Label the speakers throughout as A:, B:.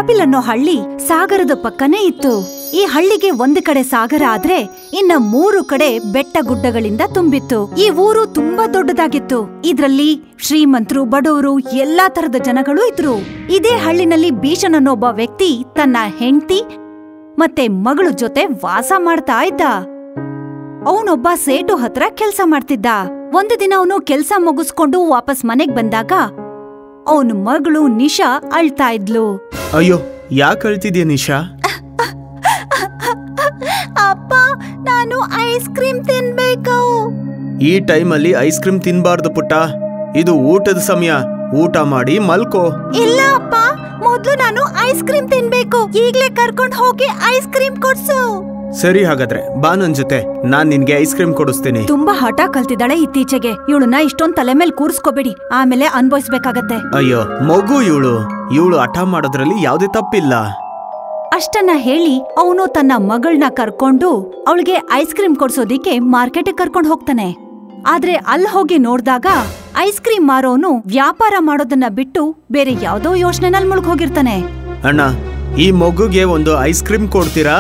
A: ಬಾಬಿಲ್ ಅನ್ನೋ ಹಳ್ಳಿ ಸಾಗರದ ಪಕ್ಕನೇ ಇತ್ತು ಈ ಹಳ್ಳಿಗೆ ಒಂದು ಕಡೆ ಸಾಗರ ಆದ್ರೆ ಇನ್ನ ಮೂರು ಕಡೆ ಬೆಟ್ಟ ಗುಡ್ಡಗಳಿಂದ ತುಂಬಿತ್ತು ಈ ಊರು ತುಂಬಾ ದೊಡ್ಡದಾಗಿತ್ತು ಇದ್ರಲ್ಲಿ ಶ್ರೀಮಂತರು ಬಡವರು ಎಲ್ಲಾ ತರದ ಜನಗಳು ಇದ್ರು ಇದೇ ಹಳ್ಳಿನಲ್ಲಿ ಭೀಷಣ್ ಅನ್ನೋ ಒಬ್ಬ ವ್ಯಕ್ತಿ ತನ್ನ ಹೆಂಡತಿ ಮತ್ತೆ ಮಗಳ ಜೊತೆ ವಾಸ ಮಾಡ್ತಾ ಇದ್ದ ಅವನೊಬ್ಬ ಸೇಟು ಹತ್ರ ಕೆಲ್ಸ ಮಾಡ್ತಿದ್ದ ಒಂದು ದಿನ ಅವನು ಕೆಲ್ಸ ಮುಗಿಸ್ಕೊಂಡು ವಾಪಸ್ ಮನೆಗ್ ಬಂದಾಗ ಅವನ ಮಗಳು ನಿಶಾ ಅಳ್ತಾ ಇದ್ಲು
B: ಅಯ್ಯೋ ಯಾಕೆ ಅಳ್ತಿದ್ಯಾ ನಿಶಾ
A: ಅಪ್ಪ ನಾನು ಐಸ್ ಕ್ರೀಮ್ ತಿನ್ಬೇಕು
B: ಈ ಟೈಮಲ್ಲಿ ಐಸ್ ಕ್ರೀಮ್ ತಿನ್ಬಾರ್ದು ಪುಟ್ಟ ಇದು ಊಟದ ಸಮಯ ಊಟ ಮಾಡಿ ಮಲ್ಕೋ
A: ಇಲ್ಲ ಅಪ್ಪ ಮೊದ್ಲು ನಾನು ಐಸ್ ಕ್ರೀಮ್ ತಿನ್ಬೇಕು ಈಗ್ಲೇ ಕರ್ಕೊಂಡ್ ಹೋಗಿ ಐಸ್ ಕ್ರೀಮ್ ಕೊಡ್ಸು
B: ಸರಿ ಹಾಗಾದ್ರೆ ಬಾ ನನ್ ಜೊತೆ ನಾನ್ ನಿನ್ಗೆ ಐಸ್ ಕ್ರೀಮ್ ಕೊಡಿಸ್ತೀನಿ
A: ತುಂಬಾ ಹಠ ಕಲ್ತಿದ್ದಾಳೆ ಇತ್ತೀಚೆಗೆ ಇವಳನ್ನ ಇಷ್ಟೊಂದ್ ತಲೆ ಮೇಲೆ ಕೂರಿಸ್ಕೋಬೇಡಿ ಆಮೇಲೆ ಅನ್ಭವಿಸ್ಬೇಕಾಗತ್ತೆ
B: ಅಯ್ಯೋ ಮಗು ಇವಳು ಇವಳು ಹಠ ಮಾಡೋದ್ರಲ್ಲಿ ಯಾವ್ದೇ ತಪ್ಪಿಲ್ಲ
A: ಅಷ್ಟನ್ನ ಹೇಳಿ ಅವನು ತನ್ನ ಮಗಳನ್ನ ಕರ್ಕೊಂಡು ಅವಳಿಗೆ ಐಸ್ ಕ್ರೀಮ್ ಕೊಡ್ಸೋದಿಕ್ಕೆ ಮಾರ್ಕೆಟ್ ಕರ್ಕೊಂಡ್ ಹೋಗ್ತಾನೆ ಆದ್ರೆ ಅಲ್ಲಿ ಹೋಗಿ ನೋಡ್ದಾಗ ಐಸ್ ಕ್ರೀಮ್ ಮಾರೋನು ವ್ಯಾಪಾರ ಮಾಡೋದನ್ನ ಬಿಟ್ಟು ಬೇರೆ ಯಾವ್ದೋ ಯೋಚನೆನಲ್ಲಿ ಮುಳುಗ್ ಹೋಗಿರ್ತಾನೆ
B: ಅಣ್ಣ ಈ ಮಗುಗೆ ಒಂದು ಐಸ್ ಕ್ರೀಮ್ ಕೊಡ್ತೀರಾ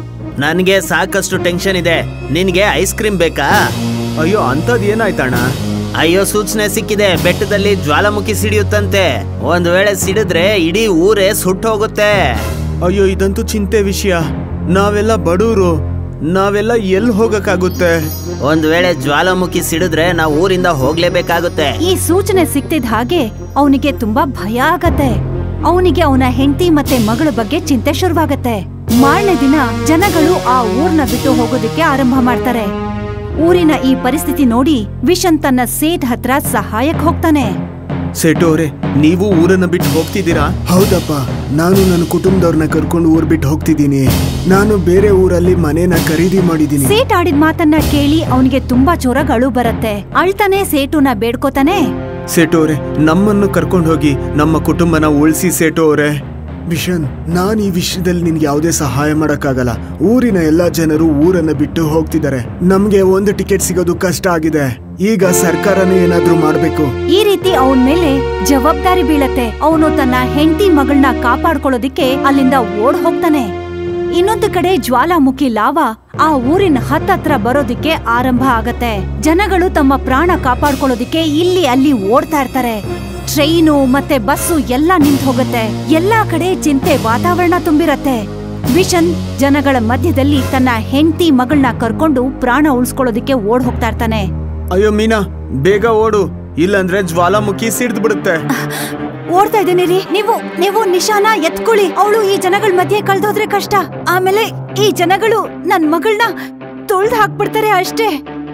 C: ನನಗೆ ಸಾಕಷ್ಟು ಟೆನ್ಷನ್ ಇದೆ ನಿನಗೆ ಐಸ್ ಕ್ರೀಮ್ ಬೇಕಾ
B: ಅಯ್ಯೋ ಅಂತದ್ ಏನಾಯ್ತಣ್ಣ
C: ಅಯ್ಯೋ ಸೂಚನೆ ಸಿಕ್ಕಿದೆ ಬೆಟ್ಟದಲ್ಲಿ ಜ್ವಾಲಾಮುಖಿ ಸಿಡಿಯುತ್ತಂತೆ ಒಂದ್ ವೇಳೆ ಸಿಡಿದ್ರೆ ಇಡೀ ಊರೇ ಸುಟ್ಟು ಹೋಗುತ್ತೆ
B: ಅಯ್ಯೋ ಇದಂತೂ ಚಿಂತೆ ವಿಷಯ ನಾವೆಲ್ಲ ಬಡವರು ನಾವೆಲ್ಲ ಎಲ್ಲಿ ಹೋಗಕ್ಕಾಗುತ್ತೆ
C: ಒಂದ್ ವೇಳೆ ಜ್ವಾಲಾಮುಖಿ ಸಿಡಿದ್ರೆ ನಾವು ಊರಿಂದ ಹೋಗ್ಲೇಬೇಕಾಗುತ್ತೆ
A: ಈ ಸೂಚನೆ ಸಿಕ್ತಿದ್ ಹಾಗೆ ಅವನಿಗೆ ತುಂಬಾ ಭಯ ಆಗತ್ತೆ ಅವನಿಗೆ ಅವನ ಹೆಂಡತಿ ಮತ್ತೆ ಮಗಳ ಬಗ್ಗೆ ಚಿಂತೆ ಶುರುವಾಗತ್ತೆ ಮಾರನೇ ದಿನ ಜನಗಳು ಆ ಊರ್ನ ಬಿಟ್ಟು ಹೋಗೋದಕ್ಕೆ ಆರಂಭ ಮಾಡ್ತಾರೆ ಊರಿನ ಈ ಪರಿಸ್ಥಿತಿ ನೋಡಿ ವಿಷನ್ ತನ್ನ ಸೇಟ್ ಹತ್ರ ಸಹಾಯಕ್ ಹೋಗ್ತಾನೆ
B: ಸೆಟು ಅವ್ರೆ ನೀವು ಊರನ್ನ ಬಿಟ್ಟು ಹೋಗ್ತಿದ್ದೀರಾ
D: ಹೌದಪ್ಪ ನಾನು ನನ್ನ ಕುಟುಂಬದವ್ರನ್ನ ಕರ್ಕೊಂಡು ಊರ್ ಬಿಟ್ಟು ಹೋಗ್ತಿದ್ದೀನಿ ನಾನು ಬೇರೆ ಊರಲ್ಲಿ ಮನೇನ ಖರೀದಿ ಮಾಡಿದ್ದೀನಿ
A: ಸೇಟ್ ಆಡಿದ ಮಾತನ್ನ ಕೇಳಿ ಅವನಿಗೆ ತುಂಬಾ ಜೋರಾಗ್ ಅಳು ಬರತ್ತೆ ಅಳ್ತಾನೆ ಸೇಟುನ ಬೇಡ್ಕೋತಾನೆ
B: ಸೆಟು ಅವ್ರೆ ನಮ್ಮನ್ನು ಕರ್ಕೊಂಡು ಹೋಗಿ ನಮ್ಮ ಕುಟುಂಬನ ಉಳಿಸಿ ಸೆಟು ಅವ್ರೆ
D: ವಿಷನ್ ನಾನ್ ಈ ವಿಷಯದಲ್ಲಿ ನಿನ್ಗೆ ಯಾವುದೇ ಸಹಾಯ ಮಾಡಕ್ಕಾಗಲ್ಲ ಊರಿನ ಎಲ್ಲಾ ಜನರು ಊರನ್ನ ಬಿಟ್ಟು ಹೋಗ್ತಿದ್ದಾರೆ ನಮ್ಗೆ ಒಂದು ಟಿಕೆಟ್ ಸಿಗೋದು ಕಷ್ಟ ಆಗಿದೆ ಈಗ ಸರ್ಕಾರನೇ ಏನಾದ್ರೂ ಮಾಡ್ಬೇಕು
A: ಈ ರೀತಿ ಅವನ್ ಮೇಲೆ ಜವಾಬ್ದಾರಿ ಬೀಳತ್ತೆ ಅವನು ತನ್ನ ಹೆಂಡತಿ ಮಗಳನ್ನ ಕಾಪಾಡ್ಕೊಳ್ಳೋದಿಕ್ಕೆ ಅಲ್ಲಿಂದ ಓಡ್ ಹೋಗ್ತಾನೆ ಇನ್ನೊಂದು ಕಡೆ ಜ್ವಾಲಾಮುಖಿ ಲಾವ ಆ ಊರಿನ ಹತ್ತತ್ರ ಬರೋದಿಕ್ಕೆ ಆರಂಭ ಆಗತ್ತೆ ಜನಗಳು ತಮ್ಮ ಪ್ರಾಣ ಕಾಪಾಡ್ಕೊಳ್ಳೋದಿಕ್ಕೆ ಇಲ್ಲಿ ಅಲ್ಲಿ ಓಡ್ತಾ ಇರ್ತಾರೆ ಟ್ರೈನು ಮತ್ತೆ ಬಸ್ಸು ಎಲ್ಲ ನಿಂತ್ ಹೋಗತ್ತೆ ಎಲ್ಲಾ ಕಡೆ ಚಿಂತೆ ವಾತಾವರಣ ತುಂಬಿರತ್ತೆ ವಿಷನ್ ಜನಗಳ ಮಧ್ಯದಲ್ಲಿ ತನ್ನ ಹೆಂಡತಿ ಮಗಳನ್ನ ಕರ್ಕೊಂಡು ಪ್ರಾಣ ಉಳಿಸ್ಕೊಳ್ಳೋದಿಕ್ಕೆ ಓಡ್ ಹೋಗ್ತಾ ಇರ್ತಾನೆ
B: ಅಯ್ಯೋ ಮೀನಾ ಬೇಗ ಓಡು ಇಲ್ಲಂದ್ರೆ ಜ್ವಾಲಾಮುಖಿ ಸಿಡ್ದು ಬಿಡುತ್ತೆ
A: ಓಡ್ತಾ ಇದ್ದೀನಿ ರೀ ನೀವು ನೀವು ನಿಶಾನ ಎತ್ಕೊಳ್ಳಿ ಅವಳು ಈ ಜನಗಳ ಮಧ್ಯೆ ಕಳ್ದೋದ್ರೆ ಕಷ್ಟ ಆಮೇಲೆ ಈ ಜನಗಳು ನನ್ ಮಗಳನ್ನ ತುಳ್ದ್ ಹಾಕ್ಬಿಡ್ತಾರೆ ಅಷ್ಟೇ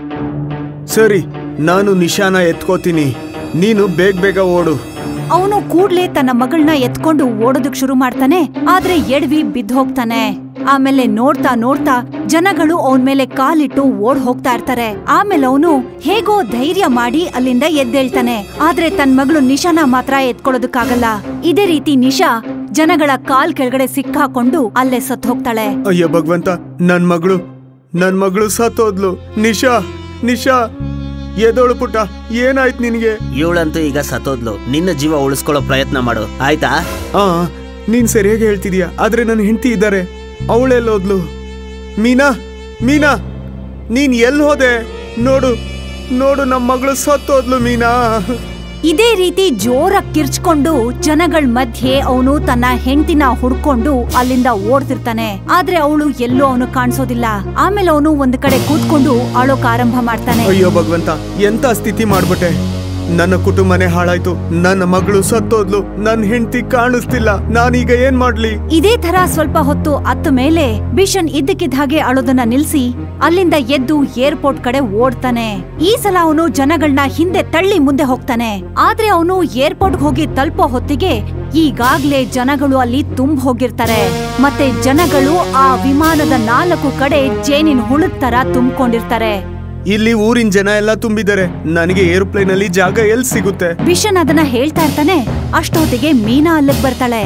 B: ಸರಿ ನಾನು ನಿಶಾನ ಎತ್ಕೋತೀನಿ ನೀನು ಬೇಗ ಬೇಗ ಓಡು
A: ಅವನು ಕೂಡ್ಲೆ ತನ್ನ ಮಗಳನ್ನ ಎತ್ಕೊಂಡು ಓಡೋದಕ್ ಶುರು ಮಾಡ್ತಾನೆ ಆದ್ರೆ ಎಡವಿ ಬಿದ್ದು ಹೋಗ್ತಾನೆ ಆಮೇಲೆ ನೋಡ್ತಾ ನೋಡ್ತಾ ಜನಗಳು ಅವನ್ ಮೇಲೆ ಕಾಲಿಟ್ಟು ಓಡ್ ಹೋಗ್ತಾ ಇರ್ತಾರೆ ಆಮೇಲೆ ಅವನು ಹೇಗೋ ಧೈರ್ಯ ಮಾಡಿ ಅಲ್ಲಿಂದ ಎದ್ದೇಳ್ತಾನೆ ಆದ್ರೆ ತನ್ ಮಗಳು ನಿಶಾನ ಮಾತ್ರ ಎತ್ಕೊಳ್ಳೋದಕ್ಕಾಗಲ್ಲ ಇದೇ ರೀತಿ ನಿಶಾ ಜನಗಳ ಕಾಲ್ ಕೆಳಗಡೆ ಸಿಕ್ಕಾಕೊಂಡು ಅಲ್ಲೇ ಸತ್ ಹೋಗ್ತಾಳೆ
B: ಅಯ್ಯೋ ಭಗವಂತ ನನ್ ಮಗಳು ನನ್ ಮಗಳು ಸತ್ತೋದ್ಲು ನಿಶಾ ನಿಶಾ ಎದೋಳು ಪುಟ್ಟ ಏನಾಯ್ತು ನಿನಗೆ
C: ಇವಳಂತೂ ಈಗ ಸತ್ತೋದ್ಲು ನಿನ್ನ ಜೀವ ಉಳಿಸ್ಕೊಳ್ಳೋ ಪ್ರಯತ್ನ ಮಾಡು ಆಯ್ತಾ
B: ಆ ನೀನ್ ಸರಿಯಾಗಿ ಹೇಳ್ತಿದೀಯ ಆದ್ರೆ ನನ್ನ ಹೆಂಡತಿ ಇದ್ದಾರೆ ಅವಳೆಲ್ಲೋದ್ಲು ಮೀನಾ ಮೀನಾ ನೀನ್ ಎಲ್ಲಿ ಹೋದೆ ನೋಡು ನೋಡು ನಮ್ಮ ಮಗಳು ಸತ್ತೋದ್ಲು ಮೀನಾ
A: ಇದೇ ರೀತಿ ಜೋರಾಗಿ ಕಿರ್ಚ್ಕೊಂಡು ಜನಗಳ ಮಧ್ಯೆ ಅವನು ತನ್ನ ಹೆಂಡತಿನ ಹುಡ್ಕೊಂಡು ಅಲ್ಲಿಂದ ಓಡ್ತಿರ್ತಾನೆ ಆದ್ರೆ ಅವಳು ಎಲ್ಲೂ ಅವನು ಕಾಣಿಸೋದಿಲ್ಲ ಆಮೇಲೆ ಅವನು ಒಂದ್ ಕಡೆ ಕೂತ್ಕೊಂಡು ಅಳೋಕ್ ಆರಂಭ ಮಾಡ್ತಾನೆ
B: ಅಯ್ಯೋ ಭಗವಂತ ಎಂತ ಸ್ಥಿತಿ ಮಾಡ್ಬಿಟ್ಟೆ ನನ್ನ ಕುಟುಂಬನೇ ಹಾಳಾಯ್ತು ನನ್ನ ಮಗಳು ಸತ್ತೋದ್ಲು ನನ್ನ ಹೆಂಡತಿ ಕಾಣಿಸ್ತಿಲ್ಲ ನಾನೀಗ ಏನ್ ಮಾಡ್ಲಿ
A: ಇದೇ ತರ ಸ್ವಲ್ಪ ಹೊತ್ತು ಅತ್ತ ಮೇಲೆ ಬಿಷನ್ ಇದ್ದಕ್ಕಿದ್ದ ಹಾಗೆ ಅಳೋದನ್ನ ನಿಲ್ಸಿ ಅಲ್ಲಿಂದ ಎದ್ದು ಏರ್ಪೋರ್ಟ್ ಕಡೆ ಓಡ್ತಾನೆ ಈ ಸಲ ಅವನು ಜನಗಳನ್ನ ಹಿಂದೆ ತಳ್ಳಿ ಮುಂದೆ ಹೋಗ್ತಾನೆ ಆದ್ರೆ ಅವನು ಏರ್ಪೋರ್ಟ್ ಹೋಗಿ ತಲುಪೋ ಹೊತ್ತಿಗೆ ಈಗಾಗ್ಲೇ ಜನಗಳು ಅಲ್ಲಿ ತುಂಬ ಹೋಗಿರ್ತಾರೆ ಮತ್ತೆ ಜನಗಳು ಆ ವಿಮಾನದ ನಾಲ್ಕು ಕಡೆ ಜೇನಿನ ಹುಳದ್ ತರ ತುಂಬಿಕೊಂಡಿರ್ತಾರೆ
B: ಇಲ್ಲಿ ಊರಿನ ಜನ ಎಲ್ಲ ತುಂಬಿದ್ದಾರೆ ನನಗೆ ಏರೋಪ್ಲೇನ್ ಅಲ್ಲಿ ಜಾಗ ಎಲ್ಲಿ ಸಿಗುತ್ತೆ
A: ಬಿಷನ್ ಅದನ್ನ ಹೇಳ್ತಾ ಇರ್ತಾನೆ ಅಷ್ಟೊತ್ತಿಗೆ ಮೀನಾ ಅಲ್ಲಿಗ್ ಬರ್ತಾಳೆ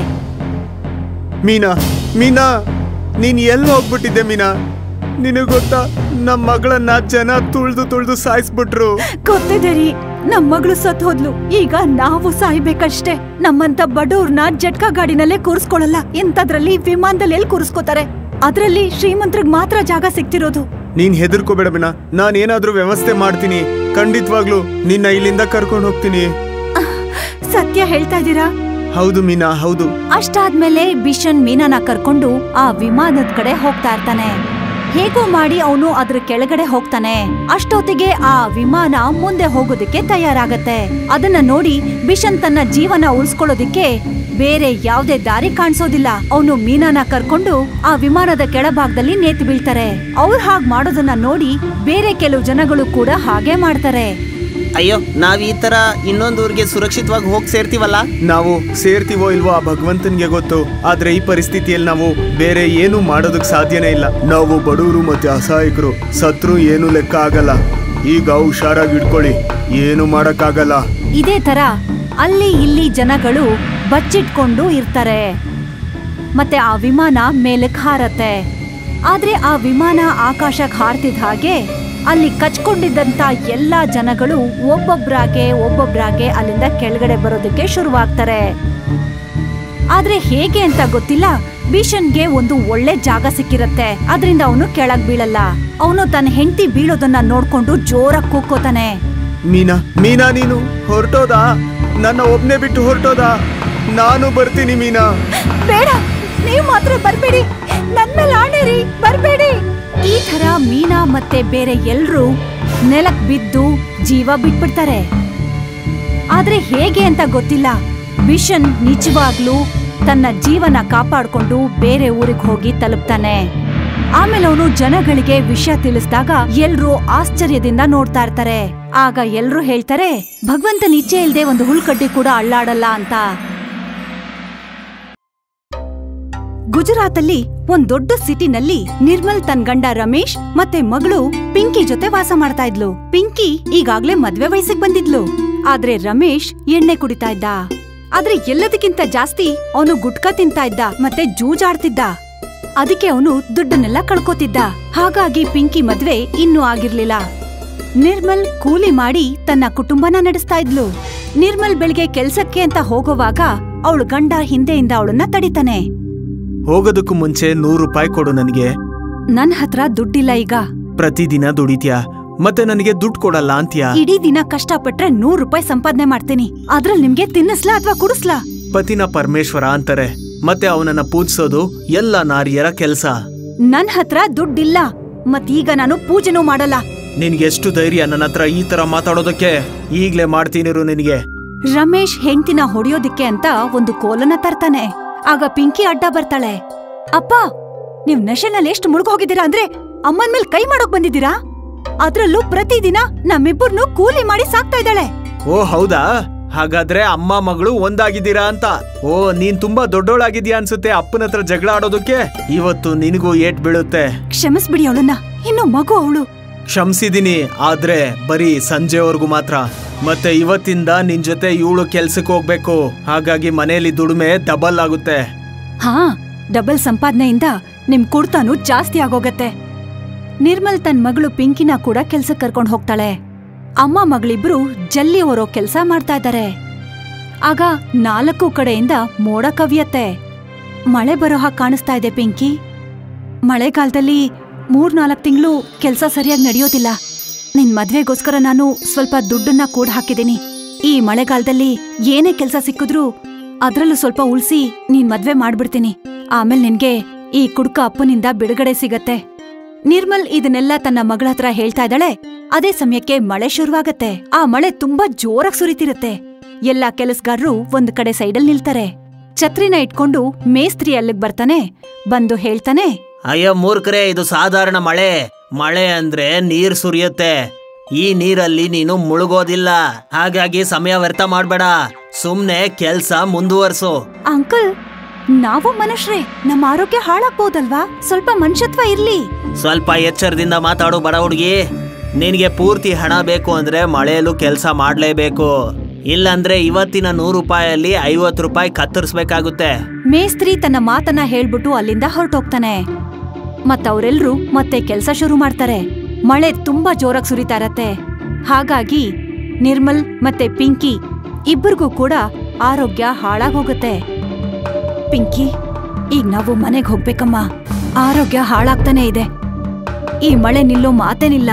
B: ಮೀನಾ ಮೀನಾ ನೀನ್ ಎಲ್ಲಿ ಹೋಗ್ಬಿಟ್ಟಿದ್ದೆ ಮೀನಾ ನಿನಗ್ ಗೊತ್ತಾ ನಮ್ ಮಗಳನ್ನ ಜನ ತುಳ್ದು ತುಳ್ದು ಸಾಯಿಸ್ಬಿಟ್ರು
A: ಗೊತ್ತಿದೆ ರೀ ನಮ್ ಮಗಳು ಸತ್ ಹೋದ್ಲು ಈಗ ನಾವು ಸಾಯ್ಬೇಕಷ್ಟೇ ನಮ್ಮಂತ ಬಡವ್ರನ್ನ ಜಟ್ಕಾ ಗಾಡಿನಲ್ಲೇ ಕೂರಿಸ್ಕೊಳಲ್ಲ ಇಂಥದ್ರಲ್ಲಿ ವಿಮಾನದಲ್ಲಿ ಎಲ್ಲಿ ಕೂರಿಸ್ಕೋತಾರೆ ಅದ್ರಲ್ಲಿ ಶ್ರೀಮಂತ್ರಿಗ್ ಮಾತ್ರ ಜಾಗ ಸಿಗ್ತಿರೋದು
B: ನೀನ್ ಹೆದರ್ಕೋಬೇಡ ಬಿನ ನಾನ್ ಏನಾದ್ರೂ ವ್ಯವಸ್ಥೆ ಮಾಡ್ತೀನಿ ಖಂಡಿತವಾಗ್ಲು ನಿನ್ನ ಇಲ್ಲಿಂದ ಕರ್ಕೊಂಡು ಹೋಗ್ತೀನಿ
A: ಸತ್ಯ ಹೇಳ್ತಾ ಇದ್ದೀರಾ
B: ಹೌದು ಮೀನಾ ಹೌದು
A: ಅಷ್ಟಾದ್ಮೇಲೆ ಬಿಷನ್ ಮೀನಾನ ಕರ್ಕೊಂಡು ಆ ವಿಮಾನದ ಕಡೆ ಹೋಗ್ತಾ ಇರ್ತಾನೆ ಹೇಗೋ ಮಾಡಿ ಅವನು ಅದ್ರ ಕೆಳಗಡೆ ಹೋಗ್ತಾನೆ ಅಷ್ಟೊತ್ತಿಗೆ ಆ ವಿಮಾನ ಮುಂದೆ ಹೋಗೋದಕ್ಕೆ ತಯಾರಾಗತ್ತೆ ಅದನ್ನ ನೋಡಿ ಬಿಷನ್ ತನ್ನ ಜೀವನ ಉಳಿಸ್ಕೊಳ್ಳೋದಿಕ್ಕೆ ಬೇರೆ ಯಾವ್ದೇ ದಾರಿ ಕಾಣಿಸೋದಿಲ್ಲ ಅವನು ಮೀನಾನ ಕರ್ಕೊಂಡು ಆ ವಿಮಾನದ ಕೆಳಭಾಗದಲ್ಲಿ ನೇತು ಬೀಳ್ತಾರೆ ಅವ್ರು ಹಾಗ್ ಮಾಡೋದನ್ನ ನೋಡಿ ಬೇರೆ ಕೆಲವು ಜನಗಳು ಕೂಡ ಹಾಗೆ ಮಾಡ್ತಾರೆ
C: ಅಯ್ಯೋ ನಾವ್ ಈ ತರ ಇನ್ನೊಂದು ಊರಿಗೆ ಸುರಕ್ಷಿತವಾಗಿ ಹೋಗಿ ಸೇರ್ತೀವಲ್ಲ
B: ನಾವು ಸೇರ್ತೀವೋ ಇಲ್ವೋ ಆ ಭಗವಂತನ್ಗೆ ಗೊತ್ತು ಆದ್ರೆ ಈ ಪರಿಸ್ಥಿತಿಯಲ್ಲಿ ನಾವು ಬೇರೆ ಏನು ಮಾಡೋದಕ್ ಸಾಧ್ಯನೇ ಇಲ್ಲ ನಾವು ಬಡವರು ಮತ್ತೆ ಅಸಹಾಯಕರು ಸತ್ರು ಏನು ಲೆಕ್ಕ ಆಗಲ್ಲ ಈಗ ಹುಷಾರಾಗಿ ಇಟ್ಕೊಳ್ಳಿ ಏನು ಮಾಡಕ್ಕಾಗಲ್ಲ
A: ಇದೇ ತರ ಅಲ್ಲಿ ಇಲ್ಲಿ ಜನಗಳು ಬಚ್ಚಿಟ್ಕೊಂಡು ಇರ್ತಾರೆ ಮತ್ತೆ ಆ ವಿಮಾನ ಮೇಲಕ್ ಹಾರತ್ತೆ ಆದ್ರೆ ಆ ವಿಮಾನ ಆಕಾಶಕ್ಕೆ ಹಾರ್ತಿದ್ ಹಾಗೆ ಅಲ್ಲಿ ಕಚ್ಕೊಂಡಿದ್ದಂತ ಎಲ್ಲಾ ಜನಗಳು ಒಬ್ಬೊಬ್ರಾಗೆ ಒಬ್ಬೊಬ್ರಾಗೆ ಅಲ್ಲಿಂದ ಕೆಳಗಡೆ ಬರೋದಕ್ಕೆ ಶುರುವಾಗ್ತಾರೆ ಆದ್ರೆ ಹೇಗೆ ಅಂತ ಗೊತ್ತಿಲ್ಲ ಭೀಷಣ್ಗೆ ಒಂದು ಒಳ್ಳೆ ಜಾಗ ಸಿಕ್ಕಿರತ್ತೆ ಅದರಿಂದ ಅವನು ಕೆಳಗ್ ಬೀಳಲ್ಲ ಅವನು ತನ್ನ ಹೆಂಡತಿ ಬೀಳೋದನ್ನ ನೋಡ್ಕೊಂಡು ಜೋರಾಗಿ ಕೂಗ್ಕೋತಾನೆ
B: ಮೀನಾ ಮೀನಾ ನೀನು ಹೊರಟೋದಾ ನನ್ನ ಒಬ್ನೇ ಬಿಟ್ಟು ಹೊರಟೋದಾ ನಾನು ಬರ್ತೀನಿ ಮೀನಾ
A: ಬೇಡ ನೀವು ಮಾತ್ರ ಬರ್ಬೇಡಿ ನನ್ ಮೇಲೆ ಆಣೆರಿ ಬರ್ಬೇಡಿ ಈ ತರ ಮೀನಾ ಮತ್ತೆ ಬೇರೆ ಎಲ್ರೂ ನೆಲಕ್ ಬಿದ್ದು ಜೀವ ಬಿಟ್ಬಿಡ್ತಾರೆ ಆದ್ರೆ ಹೇಗೆ ಅಂತ ಗೊತ್ತಿಲ್ಲ ವಿಷನ್ ನಿಜವಾಗ್ಲೂ ತನ್ನ ಜೀವನ ಕಾಪಾಡ್ಕೊಂಡು ಬೇರೆ ಊರಿಗೆ ಹೋಗಿ ತಲುಪ್ತಾನೆ ಆಮೇಲೆ ಅವನು ಜನಗಳಿಗೆ ವಿಷಯ ತಿಳಿಸಿದಾಗ ಎಲ್ರೂ ಆಶ್ಚರ್ಯದಿಂದ ನೋಡ್ತಾ ಇರ್ತಾರೆ ಆಗ ಎಲ್ರೂ ಹೇಳ್ತಾರೆ ಭಗವಂತನ ಇಚ್ಛೆ ಇಲ್ದೆ ಒಂದು ಹುಲ್ಕಡ್ಡಿ ಕೂಡ ಅಳ್ಳಾಡಲ್ಲ ಅಂತ ಗುಜರಾತಲ್ಲಿ ಒಂದ್ ದೊಡ್ಡ ಸಿಟಿನಲ್ಲಿ ನಿರ್ಮಲ್ ತನ್ ಗಂಡ ರಮೇಶ್ ಮತ್ತೆ ಮಗಳು ಪಿಂಕಿ ಜೊತೆ ವಾಸ ಮಾಡ್ತಾ ಇದ್ಲು ಪಿಂಕಿ ಈಗಾಗ್ಲೇ ಮದ್ವೆ ವಯಸ್ಸಿಗೆ ಬಂದಿದ್ಲು ಆದ್ರೆ ರಮೇಶ್ ಎಣ್ಣೆ ಕುಡಿತಾ ಇದ್ದ ಆದ್ರೆ ಎಲ್ಲದಕ್ಕಿಂತ ಜಾಸ್ತಿ ಅವನು ಗುಟ್ಕಾ ತಿಂತಾ ಇದ್ದ ಮತ್ತೆ ಜೂಜಾಡ್ತಿದ್ದ ಅದಕ್ಕೆ ಅವನು ದುಡ್ಡನ್ನೆಲ್ಲ ಕಳ್ಕೊತಿದ್ದ ಹಾಗಾಗಿ ಪಿಂಕಿ ಮದ್ವೆ ಇನ್ನೂ ಆಗಿರ್ಲಿಲ್ಲ ನಿರ್ಮಲ್ ಕೂಲಿ ಮಾಡಿ ತನ್ನ ಕುಟುಂಬನ ನಡೆಸ್ತಾ ಇದ್ಲು ನಿರ್ಮಲ್ ಬೆಳಿಗ್ಗೆ ಕೆಲ್ಸಕ್ಕೆ ಅಂತ ಹೋಗೋವಾಗ ಅವಳು ಗಂಡ ಹಿಂದೆಯಿಂದ ಅವಳನ್ನ ತಡಿತಾನೆ
B: ಹೋಗೋದಕ್ಕೂ ಮುಂಚೆ ನೂರು ರೂಪಾಯಿ ಕೊಡು ನನಗೆ
A: ನನ್ ಹತ್ರ ದುಡ್ಡಿಲ್ಲ ಈಗ
B: ಪ್ರತಿದಿನ ದುಡಿತ್ಯಾ ಮತ್ತೆ ನನಗೆ ದುಡ್ಡು ಕೊಡಲ್ಲ ಅಂತ್ಯಾ
A: ಇಡೀ ದಿನ ಕಷ್ಟಪಟ್ರೆ ನೂರ್ ರೂಪಾಯಿ ಸಂಪಾದನೆ ಮಾಡ್ತೀನಿ ಅದ್ರಲ್ಲಿ ನಿಮ್ಗೆ ತಿನ್ನಿಸ್ಲಾ ಅಥವಾ ಕುಡಿಸ್ಲಾ
B: ಪತಿನ ಪರಮೇಶ್ವರ ಅಂತಾರೆ ಮತ್ತೆ ಅವನನ್ನ ಪೂಜಿಸೋದು ಎಲ್ಲ ನಾರಿಯರ ಕೆಲ್ಸ
A: ನನ್ ಹತ್ರ ದುಡ್ಡಿಲ್ಲ ಮತ್ ಈಗ ನಾನು ಪೂಜೆನೂ ಮಾಡಲ್ಲ
B: ನಿನ್ಗೆ ಎಷ್ಟು ಧೈರ್ಯ ನನ್ನ ಹತ್ರ ಈ ತರ ಮಾತಾಡೋದಕ್ಕೆ ಈಗ್ಲೇ ಮಾಡ್ತೀನಿರು ನಿನಗೆ
A: ರಮೇಶ್ ಹೆಂಡ್ತಿನ ಹೊಡೆಯೋದಿಕ್ಕೆ ಅಂತ ಒಂದು ಕೋಲನ ತರ್ತಾನೆ ಆಗ ಪಿಂಕಿ ಅಡ್ಡ ಬರ್ತಾಳೆ ಅಪ್ಪ ನೀವ್ ನಶೆನಲ್ಲಿ ಎಷ್ಟು ಮುಳುಗೋಗಿದ್ದೀರಾ ಅಂದ್ರೆ ಅಮ್ಮನ್ ಮೇಲ್ ಕೈ ಮಾಡೋಕ್ ಬಂದಿದ್ದೀರಾ ಅದ್ರಲ್ಲೂ ಪ್ರತಿದಿನ ನಮ್ಮಿಬ್ಬರನ್ನು ಕೂಲಿ ಮಾಡಿ ಸಾಕ್ತಾ ಇದ್ದಾಳೆ
B: ಓ ಹೌದಾ ಹಾಗಾದ್ರೆ ಅಮ್ಮ ಮಗಳು ಒಂದಾಗಿದ್ದೀರಾ ಅಂತ ಓ ನೀನ್ ತುಂಬಾ ದೊಡ್ಡೋಳಾಗಿದ್ಯಾ ಅನ್ಸುತ್ತೆ ಅಪ್ಪನ ಹತ್ರ ಜಗಳ ಆಡೋದಕ್ಕೆ ಇವತ್ತು ನಿನಗೂ ಏಟ್ ಬೀಳುತ್ತೆ
A: ಕ್ಷಮಿಸ್ಬಿಡಿ ಅವಳನ್ನ ಇನ್ನು ಮಗು ಅವಳು
B: ಕ್ಷಮಿಸಿದೀನಿ ಆದ್ರೆ ಬರೀ ಸಂಜೆವರೆಗೂ ಮಾತ್ರ ಮತ್ತೆ ಇವತ್ತಿಂದ ನಿನ್ ಜೊತೆ ಇವಳು ಕೆಲ್ಸಕ್ಕೆ ಹೋಗ್ಬೇಕು ಹಾಗಾಗಿ ಮನೆಯಲ್ಲಿ ದುಡಿಮೆ ಡಬಲ್ ಆಗುತ್ತೆ
A: ಹಾ ಡಬಲ್ ಸಂಪಾದನೆಯಿಂದ ನಿಮ್ ಕುಡ್ತಾನು ಜಾಸ್ತಿ ಆಗೋಗತ್ತೆ ನಿರ್ಮಲ್ ತನ್ ಮಗಳು ಪಿಂಕಿನ ಕೂಡ ಕೆಲ್ಸಕ್ ಕರ್ಕೊಂಡ್ ಹೋಗ್ತಾಳೆ ಅಮ್ಮ ಮಗಳಿಬ್ರು ಜಲ್ಲಿ ಹೊರೋ ಕೆಲ್ಸ ಮಾಡ್ತಾ ಇದ್ದಾರೆ ಆಗ ನಾಲ್ಕು ಕಡೆಯಿಂದ ಮೋಡ ಕವಿಯತ್ತೆ ಮಳೆ ಬರೋ ಹಾಗೆ ಕಾಣಿಸ್ತಾ ಇದೆ ಪಿಂಕಿ ಮಳೆಗಾಲದಲ್ಲಿ ಮೂರ್ನಾಲ್ಕು ತಿಂಗಳು ಕೆಲ್ಸ ಸರಿಯಾಗಿ ನಡೆಯೋದಿಲ್ಲ ನಿನ್ ಮದ್ವೆಗೋಸ್ಕರ ನಾನು ಸ್ವಲ್ಪ ದುಡ್ಡನ್ನ ಕೂಡ ಹಾಕಿದ್ದೀನಿ ಈ ಮಳೆಗಾಲದಲ್ಲಿ ಏನೇ ಕೆಲ್ಸ ಸಿಕ್ಕಿದ್ರೂ ಅದ್ರಲ್ಲೂ ಸ್ವಲ್ಪ ಉಳ್ಸಿ ನೀನ್ ಮದ್ವೆ ಮಾಡ್ಬಿಡ್ತೀನಿ ಆಮೇಲೆ ನಿನ್ಗೆ ಈ ಕುಡ್ಕ ಅಪ್ಪನಿಂದ ಬಿಡುಗಡೆ ಸಿಗತ್ತೆ ನಿರ್ಮಲ್ ಇದನ್ನೆಲ್ಲ ತನ್ನ ಮಗಳ ಹತ್ರ ಹೇಳ್ತಾ ಇದ್ದಾಳೆ ಅದೇ ಸಮಯಕ್ಕೆ ಮಳೆ ಶುರುವಾಗತ್ತೆ ಆ ಮಳೆ ತುಂಬಾ ಜೋರಾಗ್ ಸುರಿತಿರತ್ತೆ ಎಲ್ಲಾ ಕೆಲಸಗಾರರು ಒಂದ್ ಕಡೆ ಸೈಡಲ್ ನಿಲ್ತಾರೆ ಛತ್ರಿನ ಇಟ್ಕೊಂಡು ಮೇಸ್ತ್ರಿ ಅಲ್ಲಿಗ್ ಬರ್ತಾನೆ ಬಂದು ಹೇಳ್ತಾನೆ
C: ಅಯ್ಯೋ ಮೂರ್ಖರೇ ಇದು ಸಾಧಾರಣ ಮಳೆ ಮಳೆ ಅಂದ್ರೆ ನೀರ್ ಸುರಿಯುತ್ತೆ ಈ ನೀರಲ್ಲಿ ನೀನು ಮುಳುಗೋದಿಲ್ಲ ಹಾಗಾಗಿ ಸಮಯ ವ್ಯರ್ಥ ಮಾಡ್ಬೇಡ ಸುಮ್ನೆ ಕೆಲ್ಸ ಮುಂದುವರ್ಸು
A: ಅಂಕಲ್ ನಾವು ಮನುಷ್ಯರೇ ನಮ್ಮ ಆರೋಗ್ಯ ಹಾಳಾಗ್ಬೋದಲ್ವಾ ಸ್ವಲ್ಪ ಮನುಷ್ಯತ್ವ ಇರ್ಲಿ
C: ಸ್ವಲ್ಪ ಎಚ್ಚರದಿಂದ ಮಾತಾಡು ಬಡ ಹುಡುಗಿ ನಿನಗೆ ಪೂರ್ತಿ ಹಣ ಬೇಕು ಅಂದ್ರೆ ಮಳೆಯಲ್ಲೂ ಕೆಲಸ ಮಾಡ್ಲೇಬೇಕು ಇಲ್ಲಂದ್ರೆ ಇವತ್ತಿನ ನೂರು ರೂಪಾಯಲ್ಲಿ ಐವತ್ತು ರೂಪಾಯಿ ಕತ್ತರಿಸ್ಬೇಕಾಗುತ್ತೆ
A: ಮೇಸ್ತ್ರಿ ತನ್ನ ಮಾತನ್ನ ಹೇಳ್ಬಿಟ್ಟು ಅಲ್ಲಿಂದ ಹೊರಟೋಗ್ತಾನೆ ಮತ್ತವ್ರೆಲ್ರೂ ಮತ್ತೆ ಕೆಲ್ಸ ಶುರು ಮಾಡ್ತಾರೆ ಮಳೆ ತುಂಬಾ ಜೋರಾಗಿ ಸುರಿತಾ ಇರತ್ತೆ ಹಾಗಾಗಿ ನಿರ್ಮಲ್ ಮತ್ತೆ ಪಿಂಕಿ ಇಬ್ಬರಿಗೂ ಕೂಡ ಆರೋಗ್ಯ ಹಾಳಾಗೋಗುತ್ತೆ ಪಿಂಕಿ ಈಗ ನಾವು ಮನೆಗೆ ಹೋಗ್ಬೇಕಮ್ಮ ಆರೋಗ್ಯ ಹಾಳಾಗ್ತಾನೆ ಇದೆ ಈ ಮಳೆ ನಿಲ್ಲೋ ಮಾತೇನಿಲ್ಲ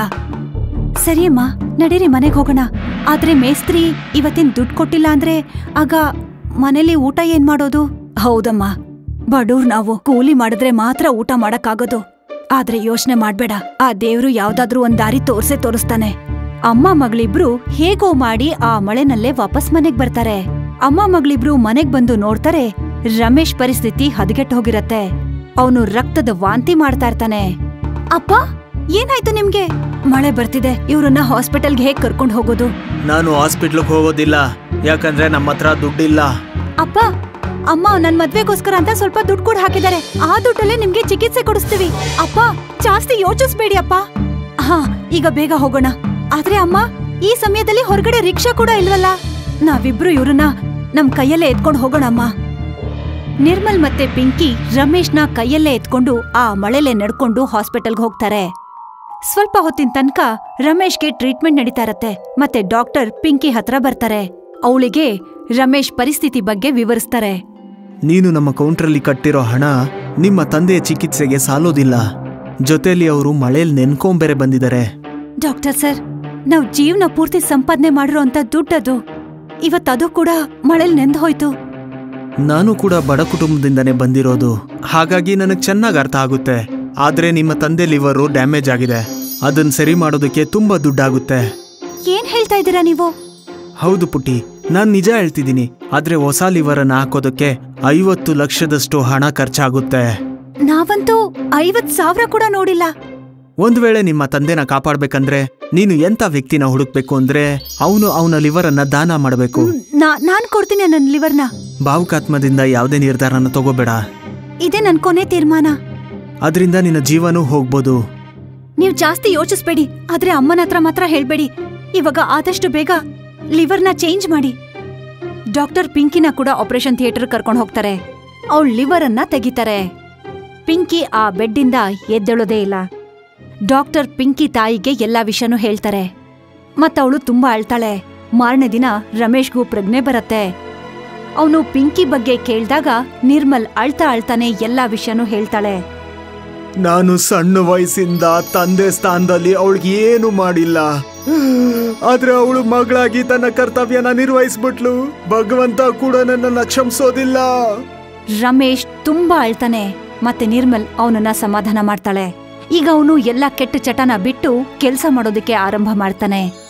A: ಸರಿಯಮ್ಮ ನಡೀರಿ ಮನೆಗೆ ಹೋಗೋಣ ಆದ್ರೆ ಮೇಸ್ತ್ರಿ ಇವತ್ತಿನ ದುಡ್ಡು ಕೊಟ್ಟಿಲ್ಲ ಅಂದ್ರೆ ಆಗ ಮನೇಲಿ ಊಟ ಏನ್ ಮಾಡೋದು ಹೌದಮ್ಮ ಬಡೂರ್ ನಾವು ಕೂಲಿ ಮಾಡಿದ್ರೆ ಮಾತ್ರ ಊಟ ಮಾಡಕ್ಕಾಗೋದು ಆದ್ರೆ ಯೋಚನೆ ಮಾಡ್ಬೇಡ ಆ ದೇವ್ರು ಯಾವ್ದಾದ್ರೂ ಒಂದ್ ದಾರಿ ತೋರ್ಸೇ ತೋರಿಸ್ತಾನೆ ಅಮ್ಮ ಮಗಳಿಬ್ರು ಹೇಗೋ ಮಾಡಿ ಆ ಮಳೆನಲ್ಲೇ ವಾಪಸ್ ಮನೆಗ್ ಬರ್ತಾರೆ ಅಮ್ಮ ಮಗಳಿಬ್ರು ಮನೆಗ್ ಬಂದು ನೋಡ್ತಾರೆ ರಮೇಶ್ ಪರಿಸ್ಥಿತಿ ಹದಗೆಟ್ಟು ಹೋಗಿರತ್ತೆ ಅವನು ರಕ್ತದ ವಾಂತಿ ಮಾಡ್ತಾ ಇರ್ತಾನೆ ಅಪ್ಪ ಏನಾಯ್ತು ನಿಮ್ಗೆ ಮಳೆ ಬರ್ತಿದೆ ಇವ್ರನ್ನ ಹಾಸ್ಪಿಟಲ್ಗೆ ಹೇಗ್ ಕರ್ಕೊಂಡ್ ಹೋಗೋದು
C: ನಾನು ಹಾಸ್ಪಿಟ್ಲಿಗೆ ಹೋಗೋದಿಲ್ಲ ಯಾಕಂದ್ರೆ ನಮ್ಮ ಹತ್ರ ದುಡ್ಡಿಲ್ಲ
A: ಅಪ್ಪ ಅಮ್ಮ ನನ್ ಮದ್ವೆಗೋಸ್ಕರ ಅಂತ ಸ್ವಲ್ಪ ದುಡ್ಡು ಕೂಡ ಹಾಕಿದ್ದಾರೆ ಆ ದುಡ್ಡಲ್ಲೇ ನಿಮ್ಗೆ ಚಿಕಿತ್ಸೆ ಕೊಡಿಸ್ತೀವಿ ಅಪ್ಪ ಜಾಸ್ತಿ ಯೋಚಿಸ್ಬೇಡಿ ಅಪ್ಪ ಹಾ ಈಗ ಬೇಗ ಹೋಗೋಣ ಆದ್ರೆ ಅಮ್ಮ ಈ ಸಮಯದಲ್ಲಿ ಹೊರಗಡೆ ರಿಕ್ಷಾ ಕೂಡ ಇಲ್ವಲ್ಲ ನಾವಿಬ್ರು ಇವ್ರನ್ನ ನಮ್ ಕೈಯಲ್ಲೇ ಎತ್ಕೊಂಡು ಹೋಗೋಣ ಅಮ್ಮ ನಿರ್ಮಲ್ ಮತ್ತೆ ಪಿಂಕಿ ರಮೇಶ್ನ ಕೈಯಲ್ಲೇ ಎತ್ಕೊಂಡು ಆ ಮಳೆಲೆ ನಡ್ಕೊಂಡು ಹಾಸ್ಪಿಟಲ್ಗೆ ಹೋಗ್ತಾರೆ ಸ್ವಲ್ಪ ಹೊತ್ತಿನ ತನಕ ರಮೇಶ್ಗೆ ಟ್ರೀಟ್ಮೆಂಟ್ ನಡೀತಾ ಇರತ್ತೆ ಮತ್ತೆ ಡಾಕ್ಟರ್ ಪಿಂಕಿ ಹತ್ರ ಬರ್ತಾರೆ ಅವಳಿಗೆ ರಮೇಶ್ ಪರಿಸ್ಥಿತಿ ಬಗ್ಗೆ ವಿವರಿಸ್ತಾರೆ
B: ನೀನು ನಮ್ಮ ಕೌಂಟ್ರಲ್ಲಿ ಕಟ್ಟಿರೋ ಹಣ ನಿಮ್ಮ ತಂದೆಯ ಚಿಕಿತ್ಸೆಗೆ ಸಾಲೋದಿಲ್ಲ ಜೊತೆಲಿ ಅವರು ಮಳೇಲಿ ನೆನ್ಕೊಂಬೇರೆ ಬಂದಿದ್ದಾರೆ
A: ಡಾಕ್ಟರ್ ಸರ್ ನಾವ್ ಜೀವನ ಪೂರ್ತಿ ಸಂಪಾದನೆ ಮಾಡಿರೋ ಅಂತ ದುಡ್ಡದು ಇವತ್ತದು ಕೂಡ ಮಳೆಲ್ ನೆಂದು ಹೋಯ್ತು
B: ನಾನು ಕೂಡ ಬಡ ಕುಟುಂಬದಿಂದನೇ ಬಂದಿರೋದು ಹಾಗಾಗಿ ನನಗೆ ಚೆನ್ನಾಗಿ ಅರ್ಥ ಆಗುತ್ತೆ ಆದ್ರೆ ನಿಮ್ಮ ತಂದೆ ಲಿವರು ಡ್ಯಾಮೇಜ್ ಆಗಿದೆ ಅದನ್ನ ಸರಿ ಮಾಡೋದಕ್ಕೆ ತುಂಬಾ ದುಡ್ಡಾಗುತ್ತೆ
A: ಏನ್ ಹೇಳ್ತಾ ಇದ್ದೀರಾ ನೀವು
B: ಹೌದು ಪುಟ್ಟಿ ನಾನ್ ನಿಜ ಹೇಳ್ತಿದ್ದೀನಿ ಆದ್ರೆ ಹೊಸ ಲಿವರ್ ಅನ್ನ ಹಾಕೋದಕ್ಕೆ ಐವತ್ತು ಲಕ್ಷದಷ್ಟು ಹಣ ಖರ್ಚಾಗುತ್ತೆ
A: ನಾವಂತೂ ಐವತ್ ಸಾವಿರ ಕೂಡ ನೋಡಿಲ್ಲ
B: ಒಂದ್ ವೇಳೆ ನಿಮ್ಮ ತಂದೆನ ಕಾಪಾಡ್ಬೇಕಂದ್ರೆ ನೀನು ಎಂತ ವ್ಯಕ್ತಿನ ಹುಡುಕ್ಬೇಕು ಅಂದ್ರೆ ಅವನು ಅವನ ಲಿವರ್ ಅನ್ನ ದಾನ ಮಾಡಬೇಕು
A: ಹ್ಮ್, ನಾ- ನಾನ್ ಕೊಡ್ತೀನಿ ನನ್ ಲಿವರ್ನ
B: ಭಾವುಕಾತ್ಮದಿಂದ ಯಾವುದೇ ನಿರ್ಧಾರನ ತಗೋಬೇಡ
A: ಇದೇ ನನ್ ಕೊನೆ ತೀರ್ಮಾನ
B: ಅದರಿಂದ ನಿನ್ನ ಜೀವನೂ ಹೋಗ್ಬೋದು
A: ನೀವ್ ಜಾಸ್ತಿ ಯೋಚಿಸ್ಬೇಡಿ ಆದ್ರೆ ಅಮ್ಮನ ಹತ್ರ ಮಾತ್ರ ಹೇಳ್ಬೇಡಿ ಇವಾಗ ಆದಷ್ಟು ಬೇಗ ಲಿವರ್ನ ಚೇಂಜ್ ಮಾಡಿ ಡಾಕ್ಟರ್ ಪಿಂಕಿನ ಕೂಡ ಆಪರೇಷನ್ ಥಿಯೇಟರ್ ಕರ್ಕೊಂಡು ಹೋಗ್ತಾರೆ ಅವಳ ಲಿವರ್ ಅನ್ನ ತೆಗಿತಾರೆ ಪಿಂಕಿ ಆ ಬೆಡ್ಡಿಂದ ಎದ್ದೇಳೋದೇ ಇಲ್ಲ ಡಾಕ್ಟರ್ ಪಿಂಕಿ ತಾಯಿಗೆ ಎಲ್ಲಾ ವಿಷಯನೂ ಹೇಳ್ತಾರೆ ಮತ್ತವಳು ತುಂಬಾ ಅಳ್ತಾಳೆ ಮಾರನೇ ದಿನ ರಮೇಶ್ಗೂ ಪ್ರಜ್ಞೆ ಬರತ್ತೆ ಅವನು ಪಿಂಕಿ ಬಗ್ಗೆ ಕೇಳ್ದಾಗ ನಿರ್ಮಲ್ ಅಳ್ತಾ ಅಳ್ತಾನೆ ಎಲ್ಲಾ ವಿಷಯನೂ ಹೇಳ್ತಾಳೆ
D: ನಾನು ಸಣ್ಣ ವಯಸ್ಸಿಂದ ತಂದೆ ಸ್ಥಾನದಲ್ಲಿ ಅವಳಿಗೆ ಏನು ಮಾಡಿಲ್ಲ ಆದ್ರೆ ಅವಳು ಮಗಳಾಗಿ ತನ್ನ ಕರ್ತವ್ಯನ ನಿರ್ವಹಿಸ್ಬಿಟ್ಲು ಭಗವಂತ ಕೂಡ ನನ್ನನ್ನ ಕ್ಷಮಿಸೋದಿಲ್ಲ
A: ರಮೇಶ್ ತುಂಬಾ ಅಳ್ತಾನೆ ಮತ್ತೆ ನಿರ್ಮಲ್ ಅವನನ್ನ ಸಮಾಧಾನ ಮಾಡ್ತಾಳೆ ಈಗ ಅವನು ಎಲ್ಲ ಕೆಟ್ಟ ಚಟನ ಬಿಟ್ಟು ಕೆಲ್ಸ ಮಾಡೋದಕ್ಕೆ ಆರಂಭ ಮಾಡ್ತಾನೆ